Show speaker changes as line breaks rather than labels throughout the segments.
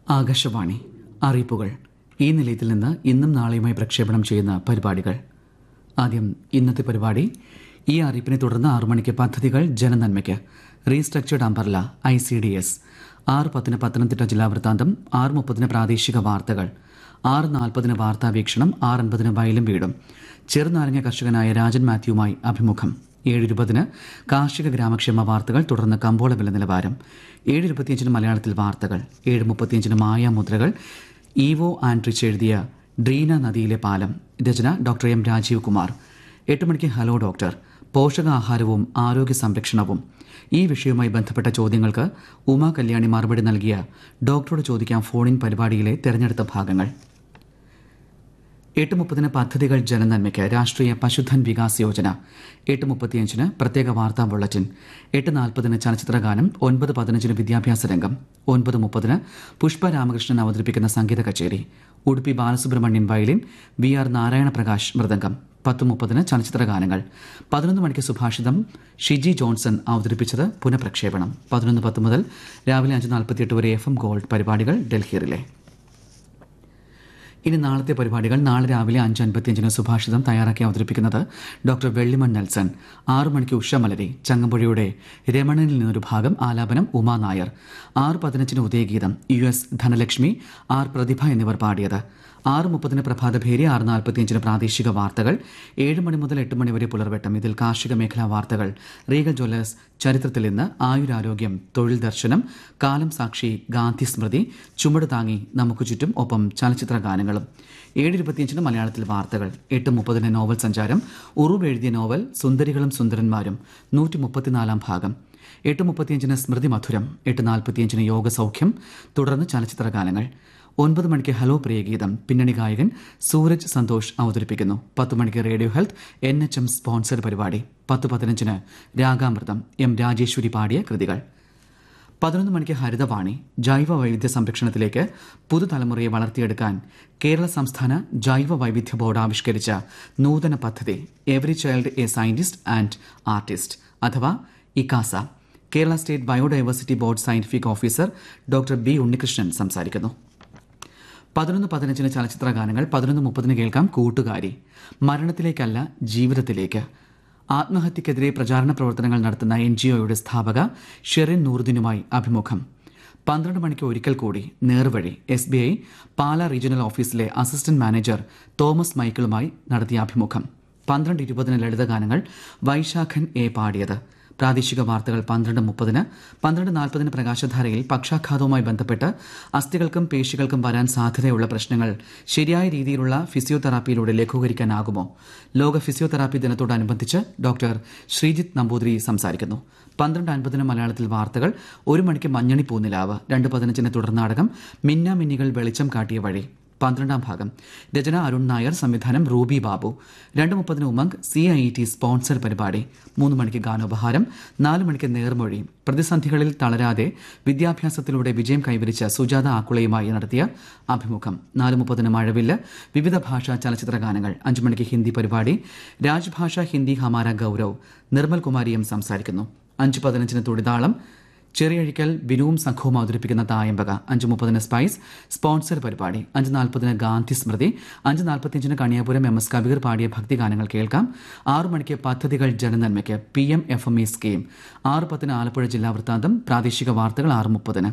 ആകാശവാണി അറിയിപ്പുകൾ ഈ നിലയത്തിൽ നിന്ന് ഇന്നും നാളെയുമായി പ്രക്ഷേപണം ചെയ്യുന്ന പരിപാടികൾ ആദ്യം ഇന്നത്തെ പരിപാടി ഈ അറിയിപ്പിനെ തുടർന്ന് ആറു മണിക്ക് പദ്ധതികൾ ജനനന്മയ്ക്ക് restructured umbrella I C D S ആറ് പത്തിന് പത്തനംതിട്ട ജില്ലാ വൃത്താന്തം ആറ് മുപ്പതിന് പ്രാദേശിക വാർത്തകൾ ആറ് നാൽപ്പതിന് വാർത്താ വീക്ഷണം ആറ് അൻപതിന് വയലും വീടും ചെറുനാരങ്ങ കർഷകനായ രാജൻ മാത്യുവുമായി അഭിമുഖം ഏഴ് ഇരുപതിന് കാർഷിക ഗ്രാമക്ഷേമ വാർത്തകൾ തുടർന്ന് കമ്പോള വില നിലവാരം ഏഴ് ഇരുപത്തിയഞ്ചിന് മലയാളത്തിൽ വാർത്തകൾ ഏഴ് മുപ്പത്തിയഞ്ചിന് മായാമുദ്രകൾ ഈവോ ആൻഡ്രിച്ച് എഴുതിയ ഡ്രീന നദിയിലെ പാലം രചന ഡോക്ടർ എം രാജീവ് കുമാർ എട്ട് മണിക്ക് ഹലോ ഡോക്ടർ പോഷകാഹാരവും ആരോഗ്യ സംരക്ഷണവും ഈ വിഷയവുമായി ബന്ധപ്പെട്ട ചോദ്യങ്ങൾക്ക് ഉമാ കല്യാണി മറുപടി നൽകിയ ഡോക്ടറോട് ചോദിക്കാം ഫോണിൻ പരിപാടിയിലെ തെരഞ്ഞെടുത്ത ഭാഗങ്ങൾ എട്ട് മുപ്പതിന് പദ്ധതികൾ ജനനന്മയ്ക്ക് രാഷ്ട്രീയ പശുധൻ വികാസ് യോജന എട്ട് മുപ്പത്തിയഞ്ചിന് പ്രത്യേക വാർത്താ ബുള്ളറ്റിൻ എട്ട് നാൽപ്പതിന് ചലച്ചിത്രഗാനം ഒൻപത് പതിനഞ്ചിന് വിദ്യാഭ്യാസ രംഗം ഒൻപത് മുപ്പതിന് പുഷ്പ രാമകൃഷ്ണൻ അവതരിപ്പിക്കുന്ന സംഗീത കച്ചേരി Udupi Balasubramanian violin V R Narayana Prakash mridangam പത്ത് മുപ്പതിന് ചലച്ചിത്ര ഗാനങ്ങൾ പതിനൊന്ന് മണിക്ക് സുഭാഷിതം ഷിജി ജോൺസൺ അവതരിപ്പിച്ചത് പുനഃപ്രക്ഷേപണം പതിനൊന്ന് പത്ത് മുതൽ രാവിലെ അഞ്ച് നാൽപ്പത്തിയെട്ട് വരെ എഫ് എം ഗോൾഡ് പരിപാടികൾ ഡൽഹിയിലെ ഇനി നാളത്തെ പരിപാടികൾ നാളെ രാവിലെ അഞ്ച് അൻപത്തിയഞ്ചിന് സുഭാഷിതം തയ്യാറാക്കി അവതരിപ്പിക്കുന്നത് ഡോക്ടർ വെള്ളിമൺ നെൽസൺ ആറു മണിക്ക് ഉഷമലരി ചങ്ങമ്പുഴയുടെ രമണനിൽ നിന്നൊരു ഭാഗം ആലാപനം ഉമാ നായർ ആറ് പതിനഞ്ചിന് Udayageetham U S Dhanalakshmi R Prathibha എന്നിവർ പാടിയത് ആറ് മുപ്പതിന് പ്രഭാതഭേരി ആറ് നാൽപ്പത്തിയഞ്ചിന് പ്രാദേശിക വാർത്തകൾ ഏഴ് മണി മുതൽ എട്ട് മണി വരെ പുലർവെട്ടം ഇതിൽ കാർഷിക മേഖലാ വാർത്തകൾ റീഗൽ ജ്വല്ലേഴ്സ് ചരിത്രത്തിൽ ഇന്ന് ആയുരാരോഗ്യം തൊഴിൽ ദർശനം കാലം സാക്ഷി ഗാന്ധി സ്മൃതി ചുമട് താങ്ങി നമുക്ക് ചുറ്റും ഒപ്പം ചലച്ചിത്ര ഗാനങ്ങളും ഏഴ് ഇരുപത്തിയഞ്ചിന് മലയാളത്തിൽ വാർത്തകൾ എട്ട് മുപ്പതിന് നോവൽ സഞ്ചാരം ഉറുവ് എഴുതിയ നോവൽ സുന്ദരികളും സുന്ദരന്മാരും നൂറ്റി മുപ്പത്തിനാലാം ഭാഗം എട്ട് മുപ്പത്തിയഞ്ചിന് സ്മൃതി മധുരം എട്ട് നാൽപ്പത്തിയഞ്ചിന് യോഗ സൗഖ്യം തുടർന്ന് ചലച്ചിത്ര ഗാനങ്ങൾ ഒൻപത് മണിക്ക് ഹലോ പ്രിയഗീതം പിന്നണി ഗായകൻ സൂരജ് സന്തോഷ് അവതരിപ്പിക്കുന്നു പത്ത് മണിക്ക് radio health N H M sponsor പരിപാടി പത്ത് പതിനഞ്ചിന് രാഗാമൃതം എം രാജേശ്വരി പാടിയ കൃതികൾ പതിനൊന്ന് മണിക്ക് ഹരിതവാണി ജൈവ വൈവിധ്യ സംരക്ഷണത്തിലേക്ക് പുതുതലമുറയെ വളർത്തിയെടുക്കാൻ കേരള സംസ്ഥാന ജൈവ വൈവിധ്യ ബോർഡ് ആവിഷ്കരിച്ച നൂതന പദ്ധതി every child a scientist and artist അഥവാ ഇക്കാസ Kerala state biodiversity board scientific officer doctor B Unnikrishnan സംസാരിക്കുന്നു പതിനൊന്ന് പതിനഞ്ചിന് ചലച്ചിത്ര ഗാനങ്ങൾ പതിനൊന്ന് മുപ്പതിന് കേൾക്കാം കൂട്ടുകാരി മരണത്തിലേക്കല്ല ജീവിതത്തിലേക്ക് ആത്മഹത്യക്കെതിരെ പ്രചാരണ പ്രവർത്തനങ്ങൾ നടത്തുന്ന എൻ ജി ഒയുടെ സ്ഥാപക ഷെറിൻ നൂറുദ്ദീനുമായി അഭിമുഖം പന്ത്രണ്ട് മണിക്ക് ഒരിക്കൽ കൂടി Nervazhi S B I Pala regional ഓഫീസിലെ അസിസ്റ്റന്റ് മാനേജർ തോമസ് മൈക്കിളുമായി നടത്തിയ അഭിമുഖം പന്ത്രണ്ട് ഇരുപതിന് ലളിതഗാനങ്ങൾ വൈശാഖൻ എ പാടിയത് പ്രാദേശിക വാർത്തകൾ പന്ത്രണ്ട് മുപ്പതിന് പന്ത്രണ്ട് നാൽപ്പതിന് പ്രകാശധാരയിൽ പക്ഷാഘാതവുമായി ബന്ധപ്പെട്ട് അസ്ഥികൾക്കും പേശികൾക്കും വരാൻ സാധ്യതയുള്ള പ്രശ്നങ്ങൾ ശരിയായ രീതിയിലുള്ള ഫിസിയോതെറാപ്പിയിലൂടെ ലഘൂകരിക്കാനാകുമോ ലോക ഫിസിയോതെറാപ്പി ദിനത്തോടനുബന്ധിച്ച് ഡോക്ടർ ശ്രീജിത്ത് നമ്പൂതിരി സംസാരിക്കുന്നു പന്ത്രണ്ട് അൻപതിന് മലയാളത്തിൽ വാർത്തകൾ ഒരു മണിക്ക് മഞ്ഞണി പൂനിലാവ് രണ്ട് പതിനഞ്ചിന് തുടർനാടകം മിന്ന മിന്നികൾ വെളിച്ചം കാട്ടിയ വഴി പന്ത്രണ്ടാം ഭാഗം രചന അരുൺ നായർ സംവിധാനം റൂബി ബാബു രണ്ട് മുപ്പതിന് Umang C I T sponsor പരിപാടി മൂന്ന് മണിക്ക് ഗാനോപഹാരം നാല് മണിക്ക് നേർമൊഴി പ്രതിസന്ധികളിൽ തളരാതെ വിദ്യാഭ്യാസത്തിലൂടെ വിജയം കൈവരിച്ച സുജാത ആക്കുളയുമായി നടത്തിയ അഭിമുഖം നാല് മുപ്പതിന് മഴവില്ല് വിവിധ ഭാഷാ ചലച്ചിത്ര ഗാനങ്ങൾ അഞ്ചു മണിക്ക് ഹിന്ദി പരിപാടി രാജ്ഭാഷ ഹിന്ദി ഹമാര ഗൌരവ് നിർമ്മൽ കുമാരിയും സംസാരിക്കുന്നു അഞ്ച് പതിനഞ്ചിന് തുടിതാളം ചെറിയഴിക്കൽ ബിനുവും സംഘവും അവതരിപ്പിക്കുന്ന തായമ്പക അഞ്ച് മുപ്പതിന് സ്പൈസ് സ്പോൺസർ പരിപാടി അഞ്ച് നാൽപ്പതിന് ഗാന്ധി സ്മൃതി അഞ്ച് നാൽപ്പത്തിയഞ്ചിന് കണിയാപുരം എം എസ് കബീർ പാടിയ ഭക്തിഗാനങ്ങൾ കേൾക്കാം ആറു മണിക്ക് പദ്ധതികൾ ജനനന്മയ്ക്ക് P M F M E scheme ആറ് പത്തിന് ആലപ്പുഴ ജില്ലാ വൃത്താന്തം പ്രാദേശിക വാർത്തകൾ ആറ് മുപ്പതിന്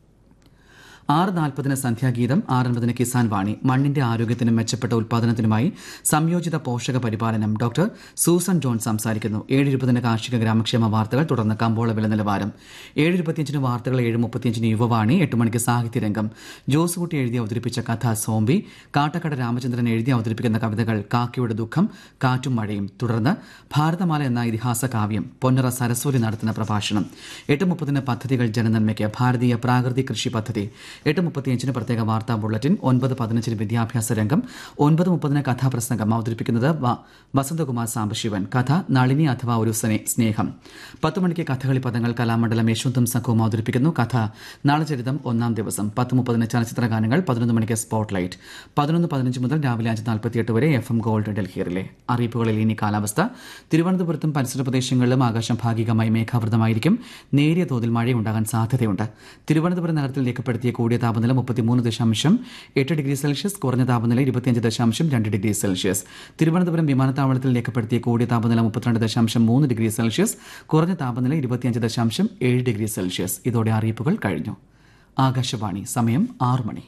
ആറ് നാൽപ്പതിന് സന്ധ്യാഗീതം ആറൻപതിന് കിസാൻ വാണി മണ്ണിന്റെ ആരോഗ്യത്തിനും മെച്ചപ്പെട്ട ഉൽപാദനത്തിനുമായി സംയോജിത പോഷക പരിപാലനം ഡോക്ടർ സൂസൻ ജോൺ സംസാരിക്കുന്നു ഏഴ് ഇരുപതിന് കാർഷിക ഗ്രാമക്ഷേമ വാർത്തകൾ തുടർന്ന് കമ്പോള വില നിലവാരം ഏഴ് ഇരുപത്തിയഞ്ചിന് വാർത്തകൾ ഏഴ് മുപ്പത്തിയഞ്ചിന് യുവവാണി എട്ട് മണിക്ക് സാഹിത്യരംഗം ജോസ് കുട്ടി എഴുതി അവതരിപ്പിച്ച കഥ സോംബി കാട്ടക്കട രാമചന്ദ്രൻ എഴുതി അവതരിപ്പിക്കുന്ന കവിതകൾ കാക്കയുടെ ദുഃഖം കാറ്റും മഴയും തുടർന്ന് ഭാരതമാല എന്ന ഇതിഹാസ കാവ്യം പൊന്നറ സരസ്വതി നടത്തുന്ന പ്രഭാഷണം എട്ട് മുപ്പതിന് പദ്ധതികൾ ജനനന്മയ്ക്ക് ഭാരതീയ പ്രാകൃതിക കൃഷി പദ്ധതി എട്ട് മുപ്പത്തിയഞ്ചിന് പ്രത്യേക വാർത്താ ബുള്ളറ്റിൻ ഒൻപത് പതിനഞ്ചിന് വിദ്യാഭ്യാസ രംഗം ഒൻപത് മുപ്പതിന് കഥാപ്രസംഗം അവതരിപ്പിക്കുന്നത് വ- വസന്തകുമാർ സാംബശിവൻ കഥ നളിനി അഥവാ ഒരു സ്നേ- സ്നേഹം പത്ത് മണിക്ക് കഥകളി പദങ്ങൾ കലാമണ്ഡലം യശ്വന്തും സംഘവും അവതരിപ്പിക്കുന്നു കഥ നാളചരിതം ഒന്നാം ദിവസം പത്ത് മുപ്പതിന് ചലച്ചിത്ര ഗാനങ്ങൾ പതിനൊന്ന് മണിക്ക് സ്പോട്ട് ലൈറ്റ് പതിനൊന്ന് പതിനഞ്ച് മുതൽ രാവിലെ അഞ്ച് നാൽപ്പത്തിയെട്ട് വരെ എഫ് എം ഗോൾഡ് ഡൽഹിയിലെ അറിയിപ്പുകളിൽ ഇനി കാലാവസ്ഥ തിരുവനന്തപുരത്തും പരിസര പ്രദേശങ്ങളിലും ആകാശം ഭാഗികമായി മേഘാവൃതമായിരിക്കും നേരിയ തോതിൽ മഴയുണ്ടാകാൻ സാധ്യതയുണ്ട് തിരുവനന്തപുരം നഗരത്തിൽ രേഖപ്പെടുത്തിയ കൂടിയ താപനില മുപ്പത്തിമൂന്ന് ദശാംശം എട്ട് ഡിഗ്രി സെൽഷ്യസ് കുറഞ്ഞ താപനില ഇരുപത്തിയഞ്ച് ദശാംശം രണ്ട് ഡിഗ്രി സെൽഷ്യസ് തിരുവനന്തപുരം വിമാനത്താവളത്തിൽ രേഖപ്പെടുത്തിയ കൂടിയ താപനില മുപ്പത്തിരണ്ട് ദശാംശം മൂന്ന് ഡിഗ്രി സെൽഷ്യസ് കുറഞ്ഞ താപനില ഇരുപത്തിയഞ്ച് ദശാംശം ഏഴ് ഡിഗ്രി സെൽഷ്യസ് ഇതോടെ അറിയിപ്പുകൾ കഴിഞ്ഞു ആകാശവാണി സമയം ആറ് മണി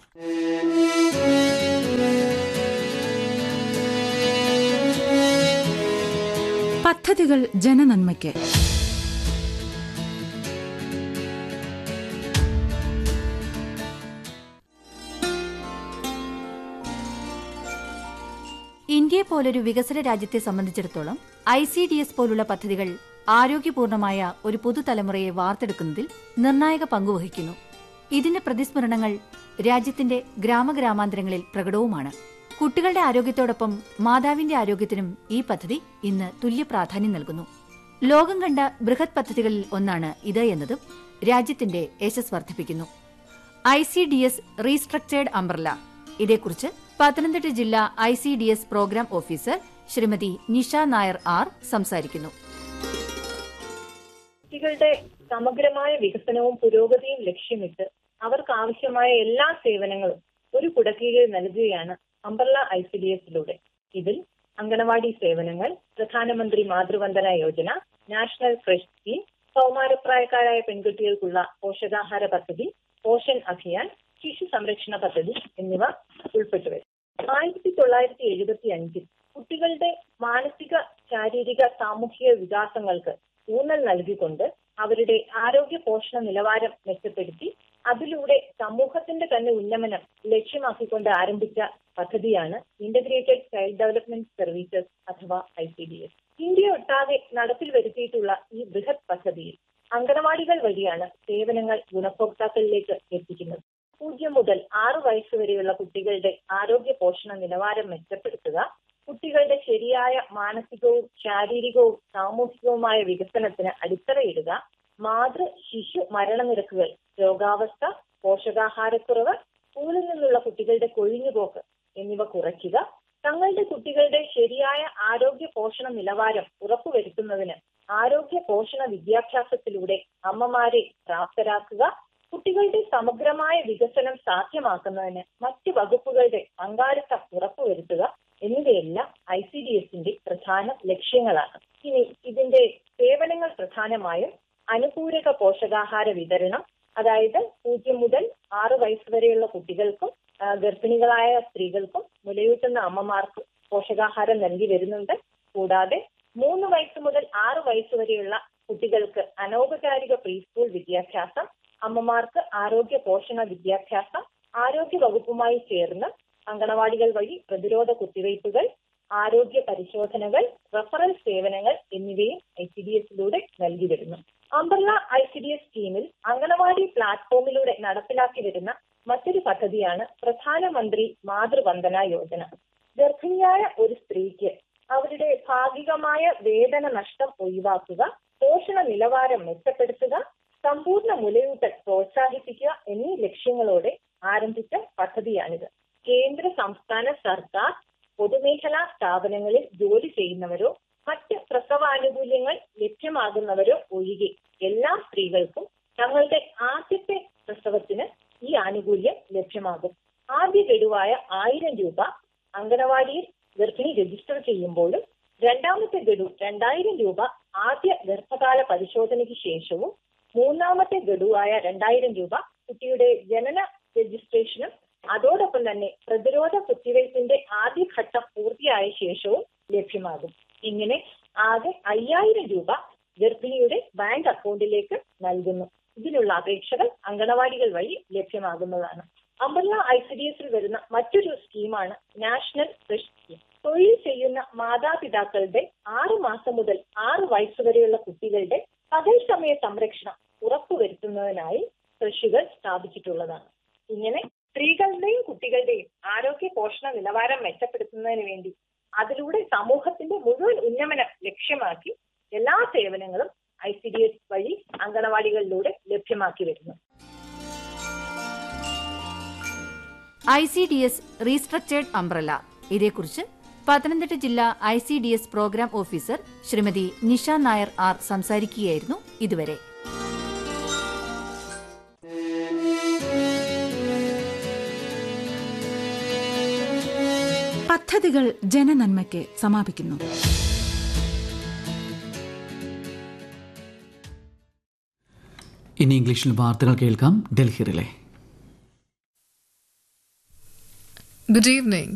പദ്ധതികൾ ജനനന്മയ്ക്ക്
ഇന്ത്യയെ പോലൊരു വികസന രാജ്യത്തെ സംബന്ധിച്ചിടത്തോളം ഐ സി ഡി എസ് പോലുള്ള പദ്ധതികൾ ആരോഗ്യപൂർണമായ ഒരു പുതുതലമുറയെ വാർത്തെടുക്കുന്നതിൽ നിർണായക പങ്കുവഹിക്കുന്നു ഇതിന്റെ പ്രതിസ്മരണങ്ങൾ രാജ്യത്തിന്റെ ഗ്രാമഗ്രാമാന്തരങ്ങളിൽ പ്രകടവുമാണ് കുട്ടികളുടെ ആരോഗ്യത്തോടൊപ്പം മാതാവിന്റെ ആരോഗ്യത്തിനും ഈ പദ്ധതി ഇന്ന് തുല്യ പ്രാധാന്യം നൽകുന്നു ലോകം കണ്ട ബൃഹത് പദ്ധതികളിൽ ഒന്നാണ് ഇത് എന്നതും രാജ്യത്തിന്റെ യശസ് വർദ്ധിപ്പിക്കുന്നു I C D S restructured umbrella ഇതേക്കുറിച്ച് പത്തനംതിട്ട ജില്ലാ I C D S program officer Shrimathi Nisha Nair R സംസാരിക്കുന്നു
കുട്ടികളുടെ സമഗ്രമായ വികസനവും പുരോഗതിയും ലക്ഷ്യമിട്ട് അവർക്ക് ആവശ്യമായ എല്ലാ സേവനങ്ങളും ഒരു കുടക്കീഴിൽ നൽകുകയാണ് അംബർല ഐ സി ഡി എസിലൂടെ ഇതിൽ അംഗനവാടി സേവനങ്ങൾ Pradhan Mantri Matru Vandana Yojana national creche scheme കൗമാരപ്രായക്കാരായ പെൺകുട്ടികൾക്കുള്ള പോഷകാഹാര പദ്ധതി പോഷൻ അഭിയാൻ ശിശു സംരക്ഷണ പദ്ധതി എന്നിവ ഉൾപ്പെട്ടു വരും ആയിരത്തി തൊള്ളായിരത്തി എഴുപത്തി അഞ്ചിൽ കുട്ടികളുടെ മാനസിക ശാരീരിക സാമൂഹിക വികാസങ്ങൾക്ക് ഊന്നൽ നൽകിക്കൊണ്ട് അവരുടെ ആരോഗ്യ പോഷണ നിലവാരം മെച്ചപ്പെടുത്തി അതിലൂടെ സമൂഹത്തിന്റെ തന്നെ ഉന്നമനം ലക്ഷ്യമാക്കിക്കൊണ്ട് ആരംഭിച്ച പദ്ധതിയാണ് ഇന്റഗ്രേറ്റഡ് ചൈൽഡ് ഡെവലപ്മെന്റ് സർവീസസ് അഥവാ I C D S India ഒട്ടാകെ നടപ്പിൽ വരുത്തിയിട്ടുള്ള ഈ ബൃഹത് പദ്ധതിയിൽ അംഗനവാടികൾ വഴിയാണ് സേവനങ്ങൾ ഗുണഭോക്താക്കളിലേക്ക് എത്തിക്കുന്നത് പൂജ്യം മുതൽ ആറ് വയസ്സ് വരെയുള്ള കുട്ടികളുടെ ആരോഗ്യ പോഷണ നിലവാരം മെച്ചപ്പെടുത്തുക കുട്ടികളുടെ ശരിയായ മാനസികവും ശാരീരികവും സാമൂഹികവുമായ വികസനത്തിന് അടിത്തറയിടുക മാതൃ ശിശു മരണനിരക്കുകൾ രോഗാവസ്ഥ പോഷകാഹാരക്കുറവ് സ്കൂളിൽ നിന്നുള്ള കുട്ടികളുടെ കൊഴിഞ്ഞുപോക്ക് എന്നിവ കുറയ്ക്കുക തങ്ങളുടെ കുട്ടികളുടെ ശരിയായ ആരോഗ്യ പോഷണ നിലവാരം ഉറപ്പുവരുത്തുന്നതിന് ആരോഗ്യ പോഷണ വിദ്യാഭ്യാസത്തിലൂടെ അമ്മമാരെ പ്രാപ്തരാക്കുക കുട്ടികളുടെ സമഗ്രമായ വികസനം സാധ്യമാക്കുന്നതിന് മറ്റ് വകുപ്പുകളുടെ പങ്കാളിത്തം ഉറപ്പുവരുത്തുക എന്നിവയെല്ലാം ഐ സി ഡി എസിന്റെ പ്രധാന ലക്ഷ്യങ്ങളാണ് ഇനി ഇതിന്റെ സേവനങ്ങൾ പ്രധാനമായും അനുപൂരക പോഷകാഹാര വിതരണം അതായത് പൂജ്യം മുതൽ ആറ് വയസ്സ് വരെയുള്ള കുട്ടികൾക്കും ആ, ഗർഭിണികളായ സ്ത്രീകൾക്കും മുലയൂട്ടുന്ന അമ്മമാർക്കും പോഷകാഹാരം നൽകി വരുന്നുണ്ട് കൂടാതെ മൂന്ന് വയസ്സ് മുതൽ ആറ് വയസ്സ് വരെയുള്ള കുട്ടികൾക്ക് അനൗപചാരിക പ്രീ സ്കൂൾ വിദ്യാഭ്യാസം അമ്മമാർക്ക് ആരോഗ്യ പോഷണ വിദ്യാഭ്യാസം ആരോഗ്യ വകുപ്പുമായി ചേർന്ന് അങ്കണവാടികൾ വഴി പ്രതിരോധ കുത്തിവയ്പ്പുകൾ ആരോഗ്യ പരിശോധനകൾ റഫറൽ സേവനങ്ങൾ എന്നിവയും ഐ സി ഡി എസിലൂടെ നൽകി വരുന്നു umbrella I C D S സ്കീമിൽ അങ്കണവാടി പ്ലാറ്റ്ഫോമിലൂടെ നടപ്പിലാക്കി വരുന്ന മറ്റൊരു പദ്ധതിയാണ് പ്രധാനമന്ത്രി മാതൃവന്ദന യോജന ഗർഭിണിയായ ഒരു സ്ത്രീക്ക് അവരുടെ ഭാഗികമായ വേതന നഷ്ടം ഒഴിവാക്കുക പോഷണ നിലവാരം മെച്ചപ്പെടുത്തുക സമ്പൂർണ്ണ മുലയൂട്ടൽ പ്രോത്സാഹിപ്പിക്കുക എന്നീ ലക്ഷ്യങ്ങളോടെ ആരംഭിച്ച പദ്ധതിയാണിത് കേന്ദ്ര സംസ്ഥാന സർക്കാർ പൊതുമേഖലാ സ്ഥാപനങ്ങളിൽ ജോലി ചെയ്യുന്നവരോ മറ്റ് പ്രസവാനുകൂല്യങ്ങൾ ലഭ്യമാകുന്നവരോ ഒഴികെ എല്ലാ സ്ത്രീകൾക്കും തങ്ങളുടെ ആദ്യത്തെ പ്രസവത്തിന് ഈ ആനുകൂല്യം ലഭ്യമാകും ആദ്യ ഗഡുവായ ആയിരം രൂപ അംഗനവാടിയിൽ ഗർഭിണി രജിസ്റ്റർ ചെയ്യുമ്പോഴും രണ്ടാമത്തെ ഗഡു രണ്ടായിരം രൂപ ആദ്യ ഗർഭകാല പരിശോധനയ്ക്ക് ശേഷവും മൂന്നാമത്തെ ഗഡുവായ രണ്ടായിരം രൂപ കുട്ടിയുടെ ജനന രജിസ്ട്രേഷനും അതോടൊപ്പം തന്നെ പ്രതിരോധ കുത്തിവയ്പ്പിന്റെ ആദ്യഘട്ടം പൂർത്തിയായ ശേഷവും ലഭ്യമാകും ഇങ്ങനെ ആകെ അയ്യായിരം രൂപ ഗർഭിണിയുടെ ബാങ്ക് അക്കൗണ്ടിലേക്ക് നൽകുന്നു ഇതിനുള്ള അപേക്ഷകൾ അങ്കണവാടികൾ വഴി ലഭ്യമാകുന്നതാണ് അംബർല ഐ സി ഡി എസിൽ വരുന്ന മറ്റൊരു സ്കീമാണ് നാഷണൽ ഫ്രഷ് സ്കീം തൊഴിൽ ചെയ്യുന്ന മാതാപിതാക്കളുടെ ആറ് മാസം മുതൽ ആറ് വയസ്സ് വരെയുള്ള കുട്ടികളുടെ പകൽ സമയ സംരക്ഷണം ഉറപ്പുവരുത്തുന്നതിനായി കൃഷികൾ സ്ഥാപിച്ചിട്ടുള്ളതാണ് ഇങ്ങനെ സ്ത്രീകളുടെയും കുട്ടികളുടെയും ആരോഗ്യ പോഷണ നിലവാരം മെച്ചപ്പെടുത്തുന്നതിന് വേണ്ടി അതിലൂടെ സമൂഹത്തിന്റെ മുഴുവൻ ഉന്നമനം ലക്ഷ്യമാക്കി എല്ലാ സേവനങ്ങളും ഐ സി ഡി എസ് വഴി അങ്കണവാടികളിലൂടെ ലഭ്യമാക്കി വരുന്നു
I C D S restructured umbrella ഇതേക്കുറിച്ച് പത്തനംതിട്ട ജില്ലാ I C D S program officer Shrimathi Nisha Nair R സംസാരിക്കുകയായിരുന്നു ഇതുവരെ
പദ്ധതികൾ ജനനന്മയ്ക്ക് സമാപിക്കുന്നു
ഇനി ഇംഗ്ലീഷിൽ വാർത്തകൾ കേൾക്കാം ഡൽഹി റിലേ
Good evening.